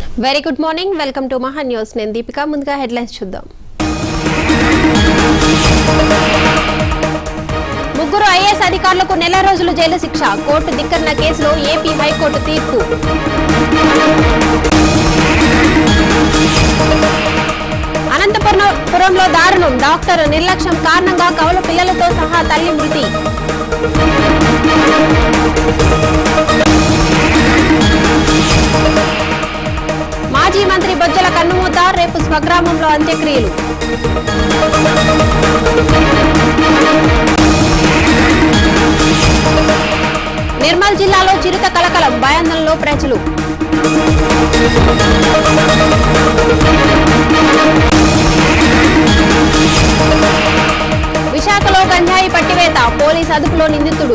very good morning welcome to Maha news నేను దీపిక ముందుగా headlines చూద్దాం ముగ్గురు ఐఏఎస్ అధికారులకు నెల రోజులు జైలు శిక్ష కోర్టు ధిక్కరణ కేసులో ఏపీ హైకోర్టు తీర్పు అనంతపురం పురంలో దారుణం డాక్టర్ నిర్లక్ష్యం కారణంగా కవల పిల్లలతో సహా తల్లి మృతి మాజీ మంత్రి బొజ్జల కన్నుమూత రేపు స్వగ్రామంలో అంత్యక్రియలు నిర్మల్ జిల్లాలో చిరుత కలకలం భయాందోళనలో ప్రజలు విశాఖలో గంజాయి పట్టివేత పోలీస్ అదుపులో నిందితుడు